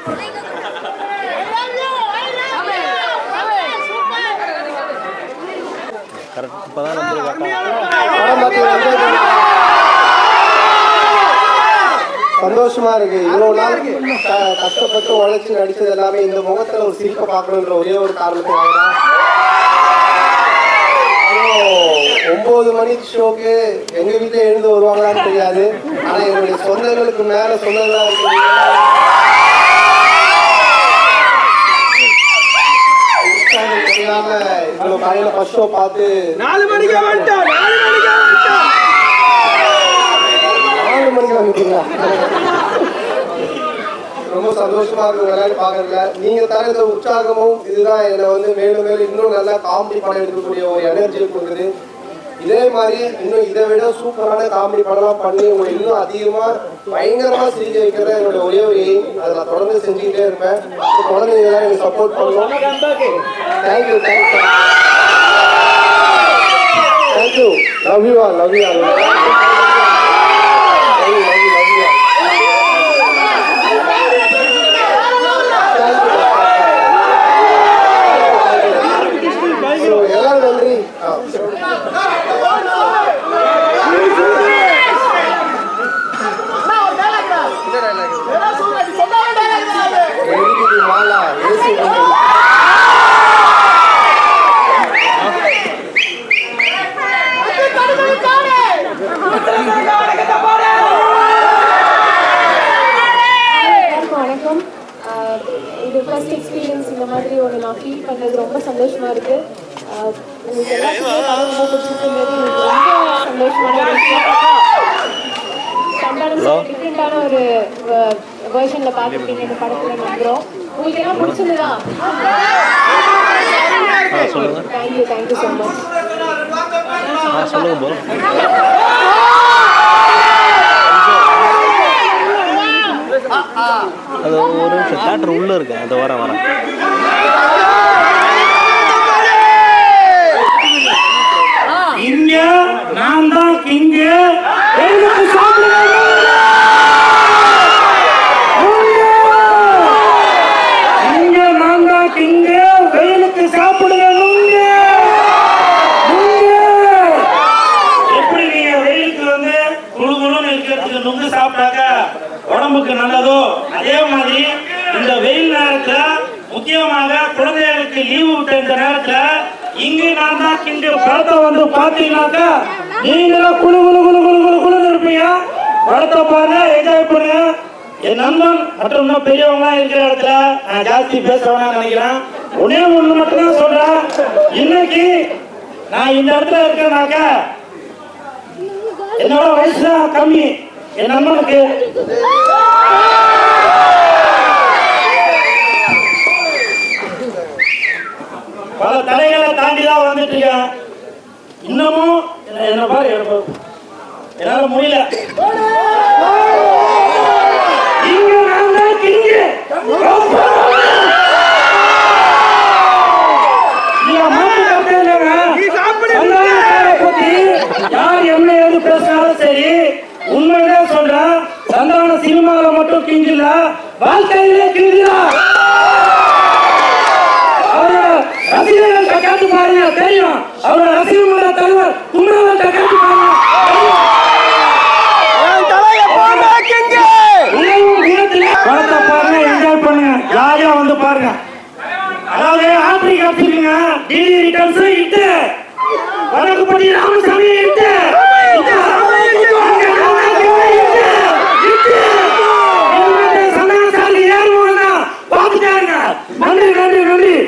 Correct இப்போதான் நம்ம படம் பார்த்து enjoy பண்ணுங்க. சந்தோஷமா இருக்கு இவ்வளவு நாள் க- கஷ்டப்பட்டு உழைச்சு நடிச்சது எல்லாமே இந்த முகத்துல ஒரு சிரிப்பை பார்க்கணுன்ற ஒரே ஒரு காரணத்துக்காக தான் அதுவும் ஒன்பது மணி ஷோக்கு எங்க வீட்டுல எழுந்து வருவாங்களான்னு தெரியாது ஆனா என்னுடைய சொந்தங்களுக்கு மேல சொந்தங்களா இருக்கு உற்சாகம் தெரியாம இவ்வளவு காலையில ஃபர்ஸ்ட் ஷோ பார்த்து நாலு மணிக்கு வந்துட்டோம் நாலு மணிக்கு வந்துட்டோம் நாலு மணிக்கு வந்துட்டீங்களா ரொம்ப சந்தோஷமா இருக்கு விளையாட்டு பாக்குறதுல நீங்க தர இந்த உற்சாகமும் இதுதான் என்னை வந்து மேலும் மேலும் இன்னும் நல்லா காமெடி படம் எடுக்கக்கூடிய ஒரு எனர்ஜியை கொடுக்குது இதே மாதிரி இன்னும் இதை விட சூப்பரான காமெடி படம்லாம் பண்ணி உங்களை இன்னும் அதிகமா பயங்கரமா சிரிக்க வைக்கிற என்னோட ஒரே ஒரு எய்ம் அதை நான் தொடர்ந்து செஞ்சுக்கிட்டே இருப்பேன் குழந்தைங்க எல்லாம் எனக்கு சப்போர்ட் பண்ணணும் thank you thank you thank you love you all love you all love you love you love you So, எல்லாரும் நன்றி ஆ. எழுதிட்டு மாலா ஏசி கொண்டு எல்லாருக்கும் வணக்கம் ஆஹ் இது ஃபர்ஸ்ட் எக்ஸ்பீரியன்ஸ் இந்த மாதிரி ஒரு நான் ஃபீல் பண்ணது ரொம்ப சந்தோஷமா இருக்கு ஆஹ் உங்களுக்கு எல்லாத்துக்குமே படம் ரொம்ப பிடிச்சிருக்குங்கிறது எனக்கு ரொம்ப சந்தோஷமான ஒரு விஷயம் சந்தானம் டிஃப்ரெண்டான ஒரு வேர்ஷன்ல பார்த்துருக்கீங்க இந்த படத்துல நம்புறோம் உங்களுக்கு எல்லாம் பிடிச்சிருந்ததா தேங்க்யூ தேங்க்யூ ஸோ மச் ஆ சொல்லுங்க போல் அது ஒரு நிமிஷம் தேட்டர் உள்ள இருக்கு அது வரேன் வரேன் இங்க நான் தான் கிங்கு எங்களுக்கு சாப்பிடுங்க இங்க நான் தான் கிங்கு வெயிலுக்கு சாப்பிடுங்க நுங்க நுங்க. எப்படி நீங்க வெயிலுக்கு வந்து குழு குழுன்னு இருக்கிறதுக்கு நுங்கு சாப்பிட்டாக்க உடம்புக்கு நல்லதோ அதே மாதிரி இந்த வெயில் நேரத்துல முக்கியமாக குழந்தைகளுக்கு லீவு விட்ட இந்த நேரத்துல இங்கு நான் தான் கிண்டு படத்தை வந்து பாத்தீங்கன்னாக்கா நீங்களும் குழு குழு குழு குழு குழு குழுன்னு இருப்பீங்க படத்தை பாருங்க என்ஜாய் பண்ணுங்க என் நண்பன் மற்றும் இன்னும் பெரியவங்க இருக்கிற இடத்துல நான் ஜாஸ்தி பேச வேணாம்னு நினைக்கிறேன் ஒன்னே ஒண்ணு மட்டும் தான் சொல்றேன் இன்னைக்கு நான் இந்த இடத்துல இருக்கேனாக்க என்னோட வயசு தான் கம்மி என் நண்பனுக்கு பல தடைகளை தாண்டி தான் வந்துட்டு இருக்கேன் இன்னமும் என்ன- என்ன பாரு என்ன- என்னால முடியல இங்க நான் தான் கிங்கு. நீங்க மாட்டு கருத்தே இல்லைங்க. சந்தானத்தை பத்தி யார் என்ன ஏது பேசினாலும் சரி உண்மையிலே சொல்றேன் சந்தான சினிமாவில மட்டும் கிங்கில வாழ்க்கையிலே கிங்கிலா அவரோட ரசிகர்கள்ட்ட கேட்டு பாருங்க தெரியும் அவரோட ரசிகர் மன்ற தலைவர் குமரவர்கிட்ட கேட்டு பாருங்க உணவும் குணத்திலே படத்தை பாருங்க என்ஜாய் பண்ணுங்க ஜாலியா வந்து பாருங்க அதாவது ஆப்பிரி காப்பிருங்க டிடி ரிட்டர்ன்ஸ் இட்டு வடக்குப்படி ராமசாமி இட்டு இட்டு. அங்க ராமசாமி இட்டு. இட்டு. இனிமேட்டு சந்தான சாருக்கு ஏறுவாங்க. பார்த்துட்டே இருங்க. நன்றி நன்றி நன்றி